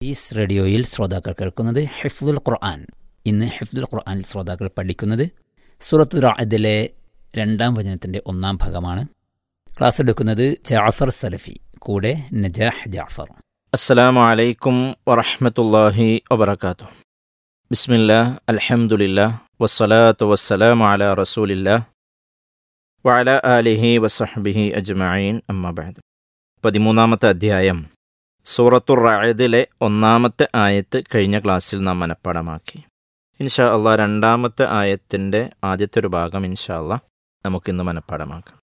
is റേഡിയോയിൽ ശ്രോതാക്കൾ കേൾക്കുന്നത് ഹിഫ്ദുൽ ഖുർആൻ ഇന്ന് ഹിഫ്ദുൽ ഖുർആനിൽ ശ്രോതാക്കൾ പഠിക്കുന്നത് സൂറത്ത് റായദിലെ രണ്ടാം വചനത്തിൻ്റെ ഒന്നാം ഭാഗമാണ് ക്ലാസ് എടുക്കുന്നത് ജാഫർ സലഫി കൂടെ നജാഹ് ജാഫർ السلام عليكم ورحمة الله وبركاته بسم الله الحمد لله والصلاة والسلام على رسول الله وعلى آله وصحبه أجمعين أما بعد പതിമൂന്നാമത്തെ അധ്യായം സൂറത്തുർ റായദിലെ ഒന്നാമത്തെ ആയത്ത് കഴിഞ്ഞ ക്ലാസ്സിൽ നാം മനഃപ്പാടമാക്കി ഇൻഷാ അള്ളാഹ് രണ്ടാമത്തെ ആയത്തിൻ്റെ ആദ്യത്തെ ഒരു ഭാഗം ഇൻഷാ അള്ളാഹ് നമുക്കിന്ന് മനഃപ്പാടമാക്കാം